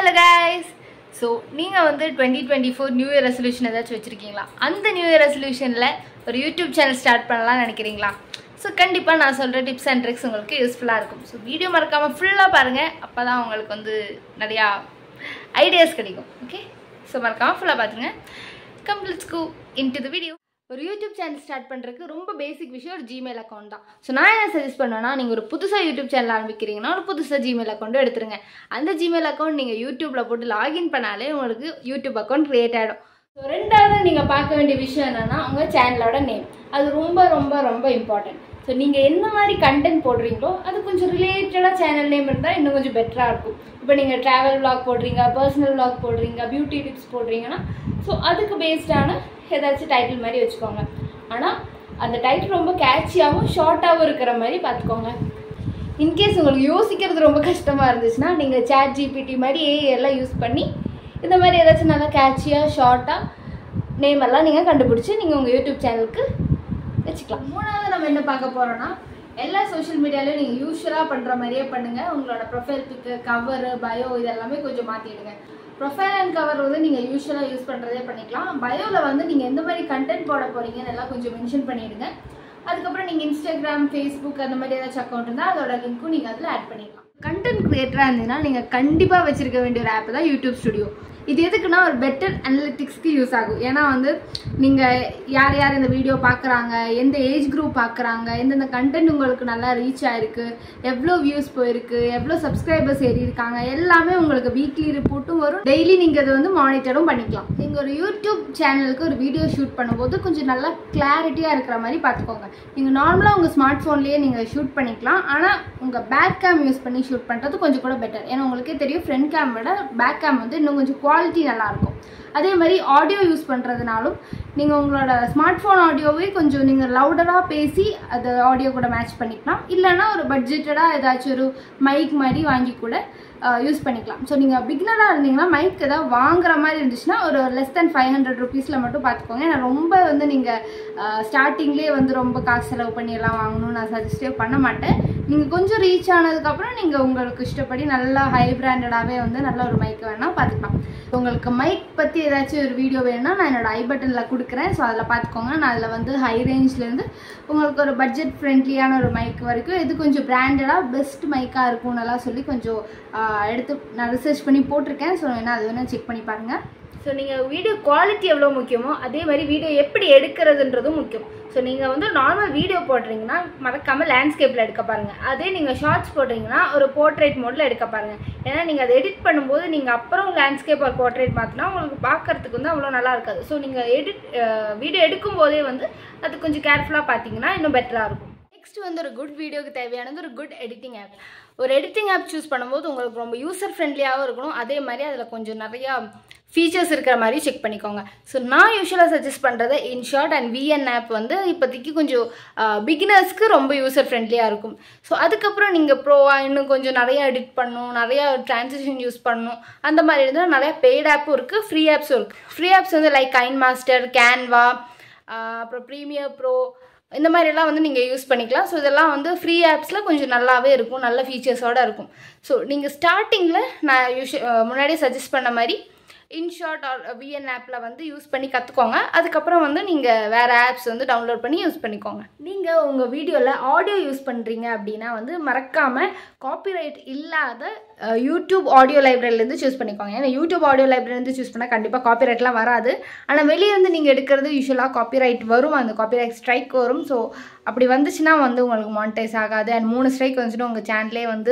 hello guys so நீங்கள் வந்து twenty twenty four new year resolution ஏதாச்சும் வச்சுருக்கீங்களா அந்த நியூ இயர் ரெசல்யூஷனில் ஒரு யூடியூப் சேனல் ஸ்டார்ட் பண்ணலாம்னு நினைக்கிறீங்களா ஸோ கண்டிப்பாக நான் சொல்கிற டிப்ஸ் அண்ட் ட்ரிக்ஸ் உங்களுக்கு யூஸ்ஃபுல்லாக இருக்கும் ஸோ வீடியோ மறக்காமல் ஃபுல்லாக பாருங்கள் அப்போ தான் உங்களுக்கு வந்து நிறையா ஐடியாஸ் கிடைக்கும் ஓகே ஸோ மறக்காமல் ஃபுல்லாக பார்த்துங்க completes go into the video ஒரு யூடியூப் சேனல் ஸ்டார்ட் பண்ணுறதுக்கு ரொம்ப பேசிக் விஷயம் ஒரு ஜிமெயில் அக்கௌண்ட் தான் ஸோ நான் என்ன சஜஸ்ட் பண்ணுவேன்னா நீங்கள் ஒரு புதுசாக யூடியூப் சேனல் ஆரம்பிக்கிறீங்கன்னா ஒரு புதுசாக ஜிமெயில் அக்கௌண்ட்டும் எடுத்துருங்க அந்த ஜிமெயில் அக்கௌண்ட் நீங்கள் யூடியூப்பில் போட்டு லாகின் பண்ணாலே உங்களுக்கு யூடியூப் அக்கௌண்ட் க்ரியேட் ஆகிடும் ஸோ ரெண்டாவது நீங்கள் பார்க்க வேண்டிய விஷயம் என்னென்னா உங்கள் சேனலோட நேம் அது ரொம்ப ரொம்ப ரொம்ப இம்பார்ட்டன்ட் ஸோ நீங்கள் என்ன மாதிரி கண்டென்ட் போடுறீங்களோ அது கொஞ்சம் ரிலேட்டடாக சேனல் நேம் இருந்தால் இன்னும் கொஞ்சம் பெட்டராக இருக்கும் இப்போ நீங்கள் ட்ராவல் vlog போடுறீங்க பர்சனல் vlog போடுறீங்க பியூட்டி டிப்ஸ் போடுறீங்கன்னா ஸோ அதுக்கு பேஸ்டான ஏதாச்சும் டைட்டில் மாதிரி வச்சுக்கோங்க ஆனால் அந்த டைட்டில் ரொம்ப கேட்சியாகவும் ஷார்ட்டாகவும் இருக்கிற மாதிரி பார்த்துக்கோங்க இன்கேஸ் உங்களுக்கு யோசிக்கிறது ரொம்ப கஷ்டமாக இருந்துச்சுன்னா நீங்கள் சேட் ஜிபிடி மாதிரி ஏஐ எல்லாம் யூஸ் பண்ணி இந்த மாதிரி ஏதாச்சும் நல்லா கேட்சியாக ஷார்ட்டாக நேம் எல்லாம் நீங்கள் கண்டுபிடிச்சி நீங்கள் உங்கள் யூடியூப் சேனலுக்கு வச்சுக்கலாம் மூணாவது நம்ம என்ன பார்க்க போகிறோன்னா எல்லா சோஷியல் மீடியாலையும் நீங்கள் யூஸ்வலாக பண்ணுற மாதிரியே பண்ணுங்கள் உங்களோட ப்ரொஃபைல் பிக்கு கவரு பயோ இதெல்லாமே கொஞ்சம் மாற்றிடுங்க ப்ரொஃபைல் அண்ட் கவர் வந்து நீங்கள் யூஸ்வலாக யூஸ் பண்ணுறதே பண்ணிக்கலாம் பயோவில் வந்து நீங்கள் எந்த மாதிரி கண்டென்ட் போட போகிறீங்கன்னு எல்லாம் கொஞ்சம் மென்ஷன் பண்ணிவிடுங்க அதுக்கப்புறம் நீங்கள் இன்ஸ்டாகிராம் ஃபேஸ்புக் அந்த மாதிரி ஏதாச்சும் அக்கௌண்ட் இருந்தால் அதோட லிங்க்கும் நீங்கள் அதில் ஆட் பண்ணிக்கலாம் கண்டென்ட் க்ரியேட்டராக இருந்தீங்கன்னா நீங்கள் கண்டிப்பாக வச்சிருக்க வேண்டிய ஒரு ஆப் தான் யூடியூப் ஸ்டுடியோ இது எதுக்குன்னா ஒரு பெட்டர் அனலிட்டிக்ஸ்க்கு யூஸ் ஆகும் ஏன்னா வந்து நீங்கள் யார் யார் இந்த வீடியோ பார்க்குறாங்க எந்த ஏஜ் குரூப் பார்க்குறாங்க எந்தெந்த கண்டென்ட் உங்களுக்கு நல்லா ரீச் ஆயிருக்கு எவ்வளோ வியூஸ் போயிருக்கு எவ்வளோ சப்ஸ்கிரைபர்ஸ் ஏறி இருக்காங்க எல்லாமே உங்களுக்கு வீக்லி ரிப்போர்ட்டும் வரும் டெய்லி நீங்கள் அதை வந்து மானிட்டரும் பண்ணிக்கலாம் நீங்கள் ஒரு யூடியூப் சேனலுக்கு ஒரு வீடியோ ஷூட் பண்ணும்போது கொஞ்சம் நல்லா கிளாரிட்டியாக இருக்கிற மாதிரி பார்த்துக்கோங்க நீங்கள் நார்மலாக உங்கள் ஸ்மார்ட் ஃபோன்லேயே நீங்கள் ஷூட் பண்ணிக்கலாம் ஆனால் உங்கள் பேக் கேம் யூஸ் பண்ணி ஷூட் பண்ணுறது கொஞ்சம் கூட பெட்டர் ஏன்னா உங்களுக்கே தெரியும் ஃப்ரண்ட் கேம் விட பேக் கேம் வந்து இன்னும் கொஞ்சம் குவாலிட்டி நல்லாயிருக்கும் அதே மாதிரி ஆடியோ யூஸ் பண்ணுறதுனாலும் நீங்கள் உங்களோட ஸ்மார்ட் ஃபோன் ஆடியோவே கொஞ்சம் நீங்கள் லவுடராக பேசி அது ஆடியோ கூட மேட்ச் பண்ணிக்கலாம் இல்லைன்னா ஒரு பட்ஜெட்டடாக ஏதாச்சும் ஒரு மைக் மாதிரி வாங்கி கூட யூஸ் பண்ணிக்கலாம் ஸோ நீங்கள் பிகினராக இருந்தீங்கன்னா மைக் ஏதாவது வாங்குற மாதிரி இருந்துச்சுன்னா ஒரு லெஸ் தென் ஃபைவ் ஹண்ட்ரட் ருபீஸில் மட்டும் பார்த்துக்கோங்க ஏன்னா ரொம்ப வந்து நீங்கள் ஸ்டார்டிங்லேயே வந்து ரொம்ப காசு செலவு பண்ணி எல்லாம் வாங்கணும்னு நான் சஜஸ்டே பண்ண மாட்டேன் நீங்கள் கொஞ்சம் ரீச் ஆனதுக்கப்புறம் நீங்கள் உங்களுக்கு இஷ்டப்படி நல்லா ஹை பிராண்டடாகவே வந்து நல்ல ஒரு மைக் வேணால் பார்த்துக்கலாம் உங்களுக்கு மைக் பற்றி ஏதாச்சும் ஒரு வீடியோ வேணும்னா நான் என்னோட ஐ பட்டனில் கொடுக்குறேன் ஸோ அதில் பார்த்துக்கோங்க நான் அதில் வந்து ஹை ரேஞ்ச்லேருந்து உங்களுக்கு ஒரு பட்ஜெட் ஃப்ரெண்ட்லியான ஒரு மைக் வரைக்கும் இது கொஞ்சம் பிராண்டடாக பெஸ்ட் மைக்காக இருக்கும்னெல்லாம் சொல்லி கொஞ்சம் எடுத்து நான் ரிசர்ச் பண்ணி போட்டிருக்கேன் ஸோ வேணால் அது வேணால் செக் பண்ணி பாருங்கள் ஸோ நீங்கள் வீடியோ குவாலிட்டி எவ்வளோ முக்கியமோ அதே மாதிரி வீடியோ எப்படி எடுக்கிறதுன்றதும் முக்கியம் ஸோ நீங்கள் வந்து நார்மல் வீடியோ போடுறீங்கன்னா மறக்காமல் லேண்ட்ஸ்கேப்பில் எடுக்க பாருங்கள் அதே நீங்கள் ஷார்ட்ஸ் போடுறீங்கன்னா ஒரு போர்ட்ரேட் மோடில் எடுக்க பாருங்கள் ஏன்னா நீங்கள் அதை எடிட் பண்ணும்போது நீங்கள் அப்புறம் லேண்ட்ஸ்கேப் ஒரு போர்ட்ரேட் மாற்றினா உங்களுக்கு பார்க்கறதுக்கு வந்து அவ்வளோ நல்லா இருக்காது ஸோ நீங்கள் எடிட் வீடியோ எடுக்கும் போதே வந்து அது கொஞ்சம் கேர்ஃபுல்லாக பார்த்தீங்கன்னா இன்னும் பெட்டராக இருக்கும் நெக்ஸ்ட் வந்து ஒரு குட் வீடியோக்கு தேவையானது ஒரு குட் எடிட்டிங் ஆப் ஒரு எடிட்டிங் ஆப் சூஸ் பண்ணும்போது உங்களுக்கு ரொம்ப யூசர் ஃப்ரெண்ட்லியாகவும் இருக்கணும் அதே மாதிரி அதில் கொஞ்சம் நிறையா ஃபீச்சர்ஸ் இருக்கிற மாதிரி செக் பண்ணிக்கோங்க ஸோ நான் யூஸ்வலாக சஜஸ்ட் பண்ணுறது இன்ஷார்ட் அண்ட் விஎன் ஆப் வந்து இப்போதைக்கு கொஞ்சம் பிகினர்ஸ்க்கு ரொம்ப யூசர் ஃப்ரெண்ட்லியாக இருக்கும் ஸோ அதுக்கப்புறம் நீங்கள் ப்ரோவாக இன்னும் கொஞ்சம் நிறையா எடிட் பண்ணணும் நிறையா ட்ரான்சிஷன் யூஸ் பண்ணணும் அந்த மாதிரி இருந்தால் நிறையா பெய்ட் ஆப்பும் இருக்குது ஃப்ரீ ஆப்ஸும் இருக்குது ஃப்ரீ ஆப்ஸ் வந்து லைக் கைன் மாஸ்டர் கேன்வா அப்புறம் ப்ரீமியர் ப்ரோ இந்த மாதிரிலாம் வந்து நீங்கள் யூஸ் பண்ணிக்கலாம் ஸோ இதெல்லாம் வந்து ஃப்ரீ ஆப்ஸில் கொஞ்சம் நல்லாவே இருக்கும் நல்ல ஃபீச்சர்ஸோடு இருக்கும் ஸோ நீங்கள் ஸ்டார்டிங்கில் நான் யூஸ் முன்னாடியே சஜஸ்ட் பண்ண மாதிரி இன்ஷார்ட் ஆர் விஎன் ஆப்பில் வந்து யூஸ் பண்ணி கற்றுக்கோங்க அதுக்கப்புறம் வந்து நீங்கள் வேறு ஆப்ஸ் வந்து டவுன்லோட் பண்ணி யூஸ் பண்ணிக்கோங்க நீங்கள் உங்கள் வீடியோவில் ஆடியோ யூஸ் பண்ணுறீங்க அப்படின்னா வந்து மறக்காமல் காப்பிரைட் இல்லாத யூடியூப் ஆடியோ லைப்ரரிலேருந்து சூஸ் பண்ணிக்கோங்க ஏன்னா யூடியூப் ஆடியோ லைப்ரரிலேருந்து சூஸ் பண்ணால் கண்டிப்பாக காப்பிரைட்லாம் வராது ஆனால் வெளியேருந்து நீங்கள் எடுக்கிறது யூஸ்வலாக காப்பிரைட் வரும் அந்த காப்பிரைட் ஸ்ட்ரைக் வரும் ஸோ அப்படி வந்துச்சுன்னா வந்து உங்களுக்கு மானிட்டைஸ் ஆகாது அண்ட் மூணு ஸ்ட்ரைக் வந்துச்சுன்னா உங்கள் சேனலே வந்து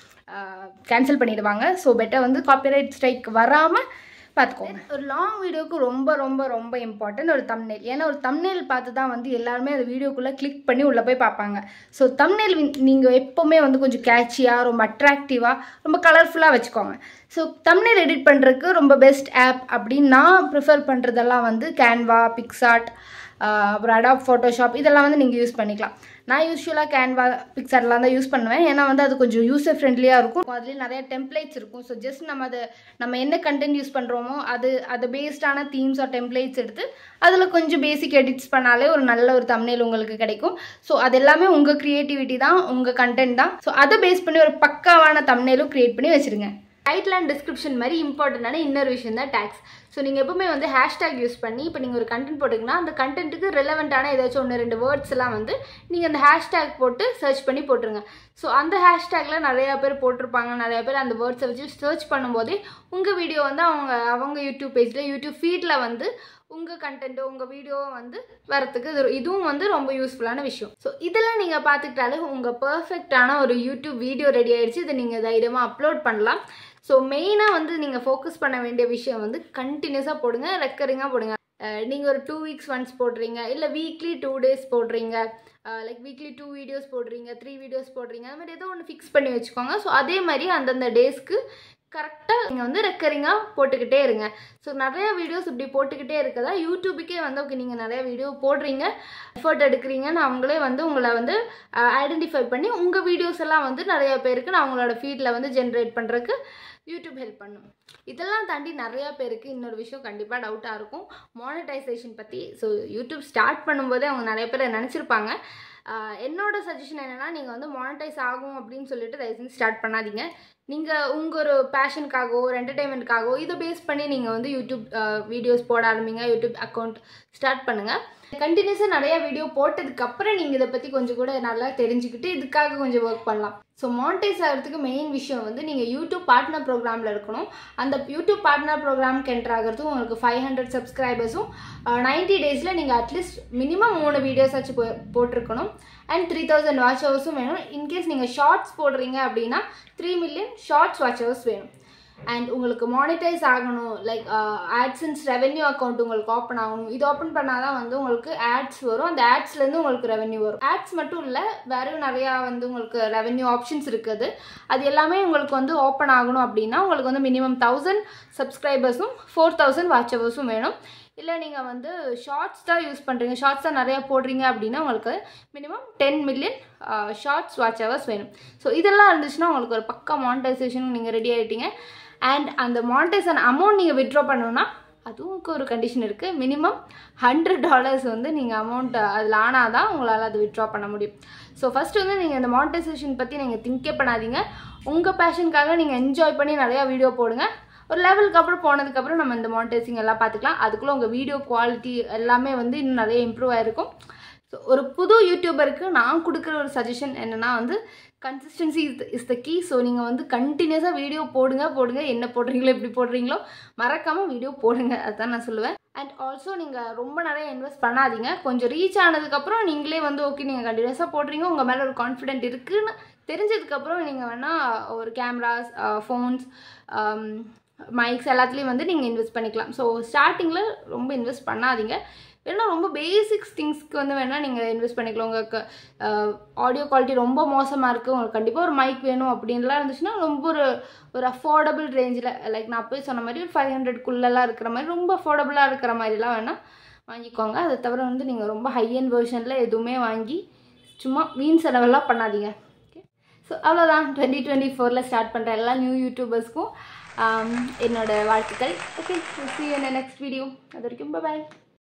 கேன்சல் பண்ணிடுவாங்க ஸோ பெட்டர் வந்து காப்பிரைட் ஸ்ட்ரைக் வராமல் பார்த்துக்கோங்க ஒரு லாங் வீடியோக்கு ரொம்ப ரொம்ப ரொம்ப இம்பார்ட்டன்ட் ஒரு தம்னேல் ஏன்னா ஒரு தம்னேல் பார்த்து தான் வந்து எல்லாருமே அந்த வீடியோக்குள்ளே கிளிக் பண்ணி உள்ளே போய் பார்ப்பாங்க ஸோ தம்னேல் நீங்கள் எப்போவுமே வந்து கொஞ்சம் கேட்சியாக ரொம்ப அட்ராக்டிவாக ரொம்ப கலர்ஃபுல்லாக வச்சுக்கோங்க ஸோ தம்னேல் எடிட் பண்ணுறதுக்கு ரொம்ப பெஸ்ட் ஆப் அப்படின்னு நான் ப்ரிஃபர் பண்ணுறதெல்லாம் வந்து கேன்வா பிக்சார்ட் அப்புறம் அடாப் ஃபோட்டோஷாப் இதெல்லாம் வந்து நீங்கள் யூஸ் பண்ணிக்கலாம் நான் யூஸ்வலாக கேன்வா பிக்சர்லாம் தான் யூஸ் பண்ணுவேன் ஏன்னா வந்து அது கொஞ்சம் யூசர் ஃப்ரெண்ட்லியாக இருக்கும் அதுலேயும் நிறைய டெம்ப்ளேட்ஸ் இருக்கும் ஸோ ஜஸ்ட் நம்ம அதை நம்ம என்ன கண்டென்ட் யூஸ் பண்ணுறோமோ அது அது பேஸ்டான தீம்ஸ் ஆர் டெம்ப்ளேட்ஸ் எடுத்து அதில் கொஞ்சம் பேசிக் எடிட்ஸ் பண்ணாலே ஒரு நல்ல ஒரு தம்னேல் உங்களுக்கு கிடைக்கும் ஸோ அது எல்லாமே உங்கள் க்ரியேட்டிவிட்டி தான் உங்கள் கண்டென்ட் தான் ஸோ அதை பேஸ் பண்ணி ஒரு பக்காவான தம்னேலும் க்ரியேட் பண்ணி வச்சுருங்க டைட்டில் அண்ட் டிஸ்கிரிப்ஷன் மாதிரி இம்பார்ட்டண்டான இன்னொரு விஷயம் தான் டேக்ஸ் ஸோ நீங்கள் எப்பவுமே வந்து ஹேஷ்டேக் யூஸ் பண்ணி இப்போ நீங்கள் ஒரு கண்டென்ட் போட்டிங்கன்னா அந்த கண்டென்ட்டுக்கு ரிலவெண்ட்டான ஏதாச்சும் ஒன்று ரெண்டு வேர்ட்ஸ் எல்லாம் வந்து நீங்கள் அந்த ஹேஷ்டேக் போட்டு சர்ச் பண்ணி போட்டுருங்க ஸோ அந்த ஹேஷ்டேக்கில் நிறையா பேர் போட்டிருப்பாங்க நிறையா பேர் அந்த வேர்ட்ஸை வச்சு சர்ச் பண்ணும்போதே உங்கள் வீடியோ வந்து அவங்க அவங்க யூடியூப் பேஜில் யூடியூப் ஃபீடில் வந்து உங்கள் கண்டென்ட்டு உங்கள் வீடியோ வந்து வரத்துக்கு இது இதுவும் வந்து ரொம்ப யூஸ்ஃபுல்லான விஷயம் ஸோ இதெல்லாம் நீங்கள் பார்த்துக்கிட்டாலே உங்கள் பர்ஃபெக்டான ஒரு யூடியூப் வீடியோ ரெடி ஆயிடுச்சு இதை நீங்கள் தைரியமாக அப்லோட் பண்ணலாம் ஸோ மெயினாக வந்து நீங்கள் ஃபோக்கஸ் பண்ண வேண்டிய விஷயம் வந்து கண்டினியூஸாக போடுங்க ரெக்கரிங்காக போடுங்க நீங்கள் ஒரு டூ வீக்ஸ் ஒன்ஸ் போடுறீங்க இல்லை வீக்லி டூ டேஸ் போடுறீங்க லைக் வீக்லி டூ வீடியோஸ் போடுறீங்க த்ரீ வீடியோஸ் போடுறீங்க அது மாதிரி ஏதோ ஒன்று ஃபிக்ஸ் பண்ணி வச்சுக்கோங்க ஸோ அதே மாதிரி அந்தந்த டேஸ்க்கு கரெக்டாக நீங்கள் வந்து ரெக்கரிங்காக போட்டுக்கிட்டே இருங்க ஸோ நிறைய வீடியோஸ் இப்படி போட்டுக்கிட்டே இருக்கதா யூடியூபுக்கே வந்து ஓகே நீங்கள் நிறைய வீடியோ போடுறீங்க எஃபர்ட் எடுக்கிறீங்கன்னு அவங்களே வந்து உங்களை வந்து ஐடென்டிஃபை பண்ணி உங்கள் வீடியோஸ் எல்லாம் வந்து நிறைய பேருக்கு நான் அவங்களோட ஃபீடில் வந்து ஜென்ரேட் பண்ணுறதுக்கு யூடியூப் ஹெல்ப் பண்ணும் இதெல்லாம் தாண்டி நிறையா பேருக்கு இன்னொரு விஷயம் கண்டிப்பாக டவுட்டாக இருக்கும் மானிட்டைசேஷன் பற்றி ஸோ யூடியூப் ஸ்டார்ட் பண்ணும்போதே அவங்க நிறைய பேர் நினச்சிருப்பாங்க என்னோட சஜஷன் என்னென்னா நீங்கள் வந்து மானிட்டைஸ் ஆகும் அப்படின்னு சொல்லிட்டு தயவு செஞ்சு ஸ்டார்ட் பண்ணாதீங்க நீங்கள் உங்கள் ஒரு பேஷனுக்காகவோ ஒரு என்டர்டெயின்மெண்ட்காகவோ இதை பேஸ் பண்ணி நீங்கள் வந்து யூடியூப் வீடியோஸ் போட ஆரம்பிங்க யூடியூப் அக்கௌண்ட் ஸ்டார்ட் பண்ணுங்கள் கண்டினியூஸாக நிறையா வீடியோ போட்டதுக்கப்புறம் நீங்கள் இதை பற்றி கொஞ்சம் கூட நல்லா தெரிஞ்சுக்கிட்டு இதுக்காக கொஞ்சம் ஒர்க் பண்ணலாம் ஸோ மானிட்டைஸ் ஆகிறதுக்கு மெயின் விஷயம் வந்து நீங்கள் யூடியூப் பார்ட்னர் ப்ரோக்ராமில் இருக்கணும் அந்த யூடியூப் பார்ட்னர் ப்ரோக்ராம்க்கு என்டர் ஆகிறதுக்கும் உங்களுக்கு ஃபைவ் ஹண்ட்ரட் சப்ஸ்கிரைபர்ஸும் நைன்ட்டி டேஸில் நீங்கள் அட்லீஸ்ட் மினிமம் மூணு வீடியோஸ் வச்சு போ போட்டிருக்கணும் அண்ட் த்ரீ தௌசண்ட் வாட்ச் ஹவர்ஸும் வேணும் இன்கேஸ் நீங்கள் ஷார்ட்ஸ் போடுறீங்க அப்படின்னா three million shorts watch hours வேணும் அண்ட் உங்களுக்கு மானிட்டைஸ் ஆகணும் லைக் ஆட்ஸன்ஸ் ரெவென்யூ அக்கௌண்ட் உங்களுக்கு ஓப்பன் ஆகணும் இது ஓப்பன் பண்ணால் தான் வந்து உங்களுக்கு ஆட்ஸ் வரும் அந்த ஆட்ஸ்லேருந்து உங்களுக்கு ரெவென்யூ வரும் ஆட்ஸ் மட்டும் இல்லை வேறும் நிறையா வந்து உங்களுக்கு ரெவென்யூ ஆப்ஷன்ஸ் இருக்குது அது எல்லாமே உங்களுக்கு வந்து ஓப்பன் ஆகணும் அப்படின்னா உங்களுக்கு வந்து மினிமம் தௌசண்ட் சப்ஸ்கிரைபர்ஸும் ஃபோர் தௌசண்ட் வாட்ச் ஹவர்ஸும் வேணும் இல்லை நீங்கள் வந்து ஷார்ட்ஸ் தான் யூஸ் பண்ணுறீங்க ஷார்ட்ஸ் தான் நிறையா போடுறீங்க அப்படின்னா உங்களுக்கு minimum ten million shorts watch hours வேணும் ஸோ இதெல்லாம் இருந்துச்சுன்னா உங்களுக்கு ஒரு பக்கா மானிட்டைசேஷன் நீங்கள் ரெடி ஆகிட்டீங்க அண்ட் அந்த மானிட்டைசன் அமௌண்ட் நீங்கள் விட்ரா பண்ணணுன்னா அதுவும் ஒரு கண்டிஷன் இருக்குது மினிமம் ஹண்ட்ரட் டாலர்ஸ் வந்து நீங்கள் அமௌண்ட் அதில் ஆனால் தான் உங்களால் அது விட்ரா பண்ண முடியும் ஸோ ஃபஸ்ட்டு வந்து நீங்கள் இந்த மானிட்டைசேஷன் பற்றி நீங்கள் திங்கே பண்ணாதீங்க உங்கள் பேஷனுக்காக நீங்கள் என்ஜாய் பண்ணி நிறையா வீடியோ போடுங்க ஒரு லெவலுக்கு அப்புறம் போனதுக்கப்புறம் நம்ம இந்த மானிட்டைசிங் எல்லாம் பார்த்துக்கலாம் அதுக்குள்ளே உங்கள் வீடியோ குவாலிட்டி எல்லாமே வந்து இன்னும் நிறைய இம்ப்ரூவ் ஆகிருக்கும் ஸோ ஒரு புது யூடியூபருக்கு நான் கொடுக்குற ஒரு சஜஷன் என்னென்னா வந்து consistency is is the key so நீங்கள் வந்து கண்டினியூஸாக வீடியோ போடுங்க போடுங்க என்ன போடுறீங்களோ எப்படி போடுறீங்களோ மறக்காமல் வீடியோ போடுங்க அதுதான் நான் சொல்லுவேன் அண்ட் ஆல்சோ நீங்கள் ரொம்ப நிறைய இன்வெஸ்ட் பண்ணாதீங்க கொஞ்சம் ரீச் ஆனதுக்கப்புறம் நீங்களே வந்து ஓகே நீங்கள் கண்டினியூஸாக போடுறீங்க உங்கள் மேலே ஒரு கான்ஃபிடென்ட் இருக்குன்னு தெரிஞ்சதுக்கப்புறம் நீங்கள் வேணால் ஒரு கேமராஸ் ஃபோன்ஸ் மைக்ஸ் எல்லாத்துலேயும் வந்து நீங்கள் இன்வெஸ்ட் பண்ணிக்கலாம் ஸோ ஸ்டார்டிங்கில் ரொம்ப இன்வெஸ்ட் பண்ணாதீங்க ஏன்னா ரொம்ப பேசிக்ஸ் திங்ஸ்க்கு வந்து வேணால் நீங்கள் இன்வெஸ்ட் பண்ணிக்கலாம் உங்களுக்கு ஆடியோ குவாலிட்டி ரொம்ப மோசமாக இருக்குது உங்களுக்கு கண்டிப்பாக ஒரு மைக் வேணும் அப்படின்லாம் இருந்துச்சுன்னா ரொம்ப ஒரு ஒரு அஃபோர்டபுள் ரேஞ்சில் லைக் நான் போய் சொன்ன மாதிரி ஒரு ஃபைவ் ஹண்ட்ரட்குள்ளெல்லாம் இருக்கிற மாதிரி ரொம்ப அஃபோர்டபுளாக இருக்கிற மாதிரிலாம் வேணால் வாங்கிக்கோங்க அதை தவிர வந்து நீங்கள் ரொம்ப ஹை அண்ட் வெர்ஷனில் எதுவுமே வாங்கி சும்மா வீண் செலவெல்லாம் பண்ணாதீங்க ஓகே ஸோ அவ்வளோதான் டுவெண்ட்டி டுவெண்ட்டி ஃபோரில் ஸ்டார்ட் பண்ணுற எல்லா நியூ யூடியூபர்ஸ்க்கும் என்னோட வாழ்த்துக்கள் ஓகே சி என்ன நெக்ஸ்ட் வீடியோ அது வரைக்கும் பாய்